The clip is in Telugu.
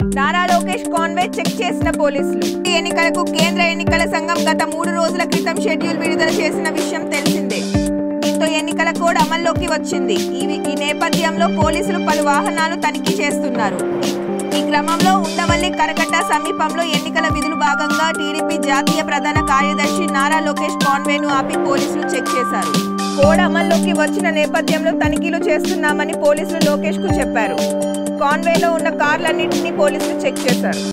నారా లోకేష్ కాన్వే చెక్ చేసిన పోలీసులు ఈ ఎన్నికలకు కేంద్ర ఎన్నికల సంఘం గత మూడు రోజుల క్రితం షెడ్యూల్ విడుదల చేసిన విషయం తెలిసిందే దీంతో ఎన్నికల కోడ్ అమల్లోకి వచ్చింది ఈ ఈ నేపథ్యంలో పోలీసులు పలు వాహనాలు తనిఖీ చేస్తున్నారు ఈ క్రమంలో ఉండవల్లి కరకట్ట సమీపంలో ఎన్నికల విధులు భాగంగా టీడీపీ జాతీయ ప్రధాన కార్యదర్శి నారా లోకేష్ కాన్వేను ఆపి పోలీసులు చెక్ చేశారు కోడ్ అమల్లోకి వచ్చిన నేపథ్యంలో తనిఖీలు చేస్తున్నామని పోలీసులు లోకేష్ కు చెప్పారు కాన్వేలో ఉన్న కార్లన్నింటినీ పోలీసులు చెక్ చేశారు